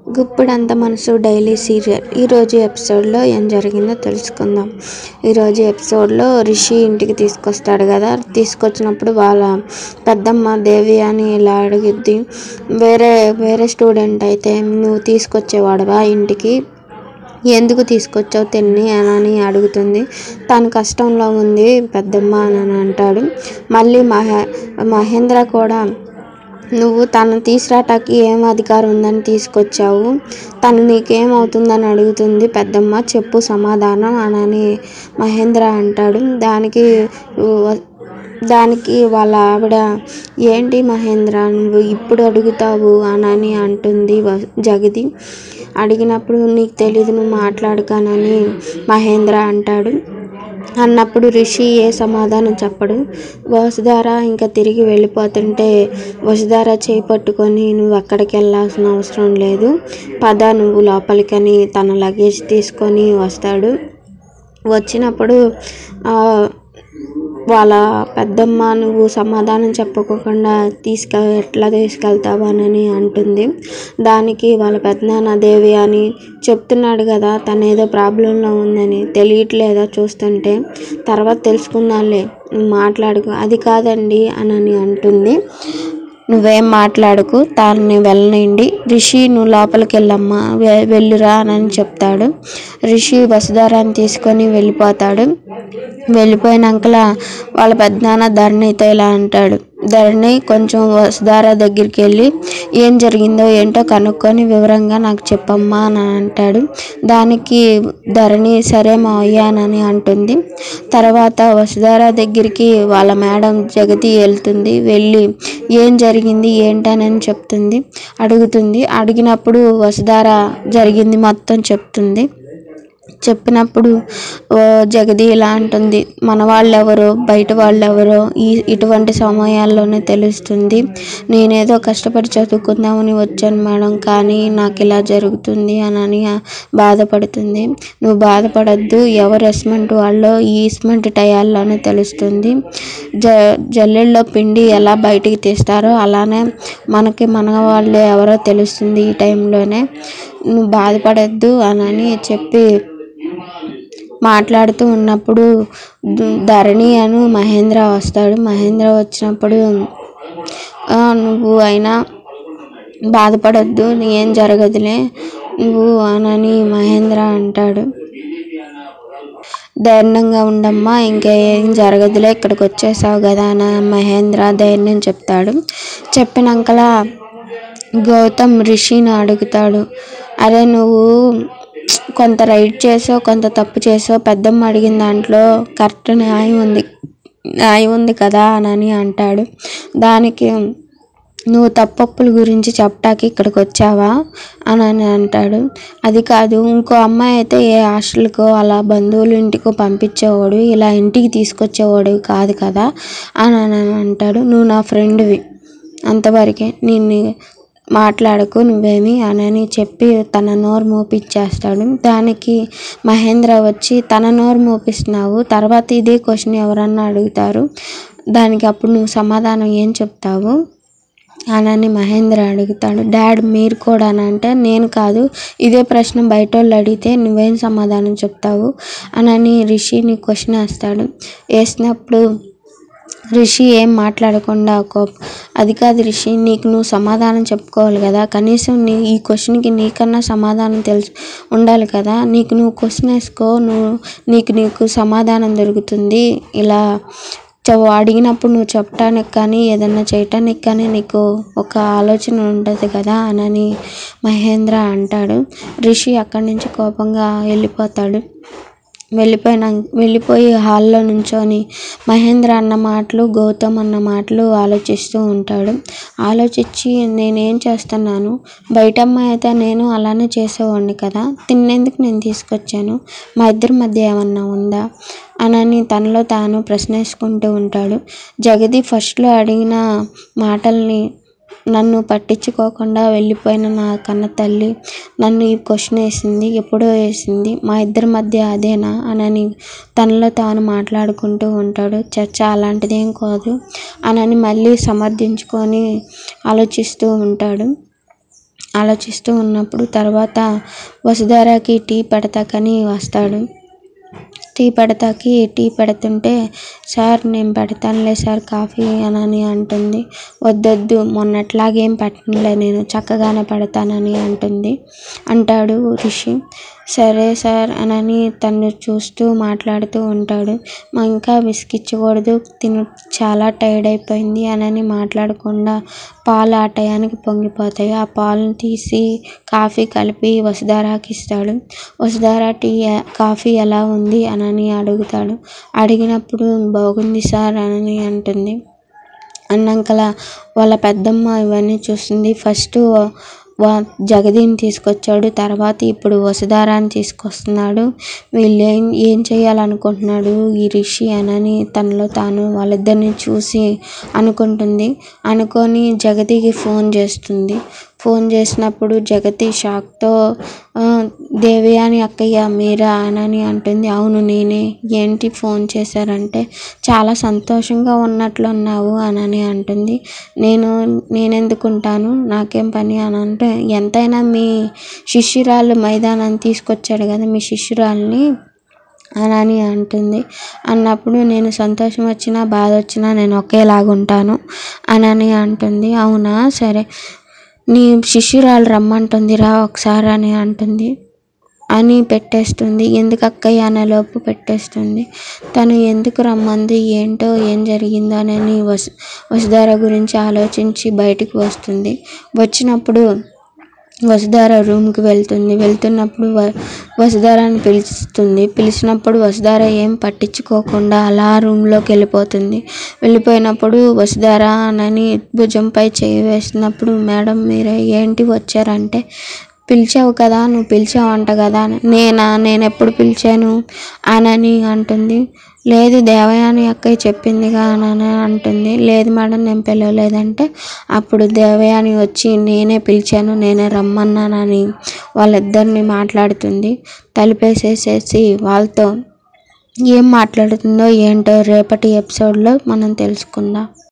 గుప్పుడంత మనసు daily serial ఈరోజు ఎపిసోడ్లో ఏం జరిగిందో తెలుసుకుందాం ఈరోజు ఎపిసోడ్లో రిషి ఇంటికి తీసుకొస్తాడు కదా తీసుకొచ్చినప్పుడు వాళ్ళ పెద్దమ్మ దేవి అని ఇలా అడిగిద్ది వేరే వేరే స్టూడెంట్ అయితే నువ్వు తీసుకొచ్చేవాడువా ఇంటికి ఎందుకు తీసుకొచ్చావు తిన్ని అని అడుగుతుంది తను కష్టంలో ఉంది పెద్దమ్మ అని అంటాడు మళ్ళీ మహే మహేంద్ర కూడా నువ్వు తను తీసుకురాటానికి ఏం అధికారం ఉందని తీసుకొచ్చావు తను నీకేమవుతుందని అడుగుతుంది పెద్దమ్మ చెప్పు సమాధానం అని మహేంద్ర అంటాడు దానికి వ- దానికి వాళ్ళ ఆవిడ ఏంటి మహేంద్ర నువ్వు ఇప్పుడు అడుగుతావు అని అంటుంది వ- జగతి అడిగినప్పుడు నీకు తెలీదు నువ్వు మాట్లాడుకానని మహేంద్ర అంటాడు అన్నప్పుడు రిషి ఏ సమాధానం చెప్పడు వసుధార ఇంకా తిరిగి వెళ్ళిపోతుంటే వసుధార చేయి పట్టుకొని నువ్వు ఎక్కడికి వెళ్ళాల్సిన అవసరం లేదు పద నువ్వు లోపలికని తన లగేజ్ తీసుకొని వస్తాడు వచ్చినప్పుడు ఆ, వాళ్ళ పెద్దమ్మ నువ్వు సమాధానం చెప్పకుండా తీసుకె ఎట్లా తీసుకెళ్తావు అని అంటుంది దానికి వాళ్ళ పెద్దనాన్న దేవి అని చెప్తున్నాడు కదా తను ఏదో ప్రాబ్లంలో ఉందని తెలియట్లేదా చూస్తుంటే తర్వాత తెలుసుకుందాంలే నువ్వు మాట్లాడుకో అది కాదండి అని అంటుంది నువ్వేం మాట్లాడుకు తాన్ని వెళ్ళనండి రిషి నువ్వు లోపలికి వెళ్ళమ్మా వె- వెళ్ళురా అని చెప్తాడు రిషి వసుధారాన్ని తీసుకొని వెళ్ళిపోతాడు వెళ్ళిపోయినాకలా వాళ్ళ పెద్దనాన్న ధరణితో ఇలా అంటాడు ధరణి కొంచెం వసుధార దగ్గరికి వెళ్ళి ఏం జరిగిందో ఏంటో కనుక్కొని వివరంగా నాకు చెప్పమ్మా అని అంటాడు దానికి ధరణి సరే మా అయ్యానని అంటుంది తర్వాత వసుధార దగ్గరికి వాళ్ళ మేడం జగతి వెళ్తుంది వెళ్ళి ఏం జరిగింది ఏంటని చెప్తుంది అడుగుతుంది అడిగినప్పుడు వసుధార జరిగింది మొత్తం చెప్తుంది చెప్పినప్పుడు ఓ జగది ఇలా అంటుంది మన వాళ్ళెవరో బయట వాళ్ళెవరో ఈ ఇటువంటి సమయాల్లోనే తెలుస్తుంది నేనేదో కష్టపడి చదువుకుందామని వచ్చాను మేడం కానీ నాకు ఇలా జరుగుతుంది అని బాధపడుతుంది నువ్వు బాధపడద్దు ఎవరు ఎస్మెంట్ వాళ్ళో ఈ ఇస్మెంట్ టయాల్లోనే తెలుస్తుంది జ జల్లెల్లో పిండి ఎలా బయటికి తీస్తారో అలానే మనకి మన వాళ్ళే ఎవరో తెలుస్తుంది ఈ టైంలోనే నువ్వు బాధపడద్దు అని చెప్పి మాట్లాడుతూ ఉన్నప్పుడు ధ- ధరణి అను మహేంద్ర వస్తాడు మహేంద్ర వచ్చినప్పుడు "ఆ, నువ్వు అయినా బాధపడొద్దు ఏం జరగదులే నువ్వు అనని మహేంద్ర అంటాడు ధైర్యంగా ఉండమ్మా ఇంకా ఏం జరగదులే ఇక్కడికి వచ్చేసావు కదా అని మహేంద్ర ధైర్యం చెప్తాడు చెప్పినాకలా గౌతమ్ రిషిని అడుగుతాడు అరే నువ్వు కొంత రైట్ చేసావు కొంత తప్పు చేసావు పెద్దమ్మ అడిగిన దాంట్లో కరెక్ట్ న్యాయం ఉంది న్యాయం ఉంది కదా అని అంటాడు దానికి నువ్వు తప్పప్పుల గురించి చెప్పటానికి ఇక్కడికి వచ్చావా అని అని అంటాడు అది కాదు ఇంకో అమ్మాయి అయితే ఏ హాస్టల్కో అలా బంధువుల ఇంటికో పంపించేవాడు ఇలా ఇంటికి తీసుకొచ్చేవాడు కాదు కదా అని అని అంటాడు నువ్వు నా ఫ్రెండ్వి అంతవరకే నేను మాట్లాడకు నువ్వేమి అని చెప్పి తన నోరు మోపిచ్చేస్తాడు దానికి మహేంద్ర వచ్చి తన నోరు మోపిస్తున్నావు తర్వాత ఇదే క్వశ్చన్ ఎవరన్నా అడుగుతారు దానికి అప్పుడు నువ్వు సమాధానం ఏం చెప్తావు అని మహేంద్ర అడుగుతాడు డాడ్ మీరు కూడా అని అంటే నేను కాదు ఇదే ప్రశ్న బయట వాళ్ళు అడిగితే నువ్వేం సమాధానం చెప్తావు అని రిషిని క్వశ్చన్ వేస్తాడు వేసినప్పుడు రిషి ఏం మాట్లాడకుండా కోప అది కాదు రిషి నీకు నువ్వు సమాధానం చెప్పుకోవాలి కదా కనీసం నీ ఈ క్వశ్చన్కి నీకన్నా సమాధానం తెలుసు ఉండాలి కదా నీకు నువ్వు క్వశ్చన్ వేసుకో నువ్వు నీకు నీకు సమాధానం దొరుకుతుంది ఇలా చ- అడిగినప్పుడు నువ్వు చెప్పడానికి కానీ ఏదన్నా చేయటానికి కానీ నీకు ఒక ఆలోచన ఉంటుంది కదా అని మహేంద్ర అంటాడు రిషి అక్కడి నుంచి కోపంగా వెళ్ళిపోతాడు వెళ్ళిపోయిన వెళ్ళిపోయి హాల్లో నుంచొని మహేంద్ర అన్న మాటలు గౌతమ్ అన్న మాటలు ఆలోచిస్తూ ఉంటాడు ఆలోచించి నేనేం చేస్తున్నాను బయట అమ్మాయి అయితే నేను అలానే చేసేవాడిని కదా తినేందుకు నేను తీసుకొచ్చాను మా ఇద్దరి మధ్య ఏమన్నా ఉందా అనని తనలో తాను ప్రశ్నించుకుంటూ ఉంటాడు జగది ఫస్ట్లో అడిగిన మాటల్ని నన్ను పట్టించుకోకుండా వెళ్ళిపోయిన నా కన్న తల్లి నన్ను ఈ క్వశ్చన్ వేసింది ఎప్పుడో వేసింది మా ఇద్దరి మధ్య అదేనా అనని తనలో తాను మాట్లాడుకుంటూ ఉంటాడు చర్చ అలాంటిదేం కాదు అనని మళ్ళీ సమర్థించుకొని ఆలోచిస్తూ ఉంటాడు ఆలోచిస్తూ ఉన్నప్పుడు తర్వాత వసుధారాకి టీ పెడతాకని వస్తాడు టీ పెడతాకి టీ పెడుతుంటే సార్ నేను పెడతానులే సార్ కాఫీ అనని అంటుంది వద్దొద్దు మొన్నట్లాగేం పెట్టనులే నేను చక్కగానే పెడతానని అంటుంది అంటాడు రిషి సరే సార్ అనని తను చూస్తూ మాట్లాడుతూ ఉంటాడు మా ఇంకా విసిగిచ్చకూడదు తిను చాలా టైర్డ్ అయిపోయింది అనని మాట్లాడకుండా పాలు ఆ టయానికి పొంగిపోతాయి ఆ పాలను తీసి కాఫీ కలిపి వసుధారాకి ఇస్తాడు వసుధార టీ కాఫీ ఎలా ఉంది అనని అడుగుతాడు అడిగినప్పుడు బాగుంది సార్ అనని అంటుంది అన్నాకల వాళ్ళ పెద్దమ్మ ఇవన్నీ చూస్తుంది ఫస్ట్ వా జగదీని తీసుకొచ్చాడు తర్వాత ఇప్పుడు వసుధారాన్ని తీసుకొస్తున్నాడు వీళ్ళు ఏం ఏం చేయాలనుకుంటున్నాడు ఈ రిషి అనని తనలో తాను వాళ్ళిద్దరిని చూసి అనుకుంటుంది అనుకొని జగతికి ఫోన్ చేస్తుంది ఫోన్ చేసినప్పుడు జగతి షాక్తో దేవయాని అక్కయ్య మీరా అనని అంటుంది అవును నేనే ఏంటి ఫోన్ చేశారంటే చాలా సంతోషంగా ఉన్నట్లున్నావు అనని అంటుంది నేను నేనెందుకుంటాను నాకేం పని అని అంటే ఎంతైనా మీ శిష్యురాలు మైదానాన్ని తీసుకొచ్చాడు కదా మీ శిష్యురాల్ని అనని అంటుంది అన్నప్పుడు నేను సంతోషం వచ్చినా బాధ వచ్చినా నేను ఒకేలాగా ఉంటాను అనని అంటుంది అవునా సరే నీ శిష్యురాలు రమ్మంటుంది రా ఒకసారి అని అంటుంది అని పెట్టేస్తుంది ఎందుకు అక్కయ్య అనేలోపు పెట్టేస్తుంది తను ఎందుకు రమ్మంది ఏంటో ఏం జరిగిందో అని వసు వసుధార గురించి ఆలోచించి బయటికి వస్తుంది వచ్చినప్పుడు వసుధార రూమ్కి వెళ్తుంది వెళ్తున్నప్పుడు వ వసుధారాని పిలుస్తుంది పిలిచినప్పుడు వసుధార ఏం పట్టించుకోకుండా అలా రూమ్లోకి వెళ్ళిపోతుంది వెళ్ళిపోయినప్పుడు వసుధార అనని భుజంపై చేయి వేసినప్పుడు మేడం మీరే ఏంటి వచ్చారంటే పిలిచావు కదా నువ్వు పిలిచావంట కదా నేనా నేను ఎప్పుడు పిలిచాను అనని అంటుంది లేదు దేవయాని అక్కయ్య చెప్పిందిగా అని అంటుంది లేదు మేడం నేను పిలవలేదంటే అప్పుడు దేవయాని వచ్చి నేనే పిలిచాను నేనే రమ్మన్నానని వాళ్ళిద్దరిని మాట్లాడుతుంది తలుపేసేసేసి వాళ్ళతో ఏం మాట్లాడుతుందో ఏంటో రేపటి ఎపిసోడ్లో మనం తెలుసుకుందాం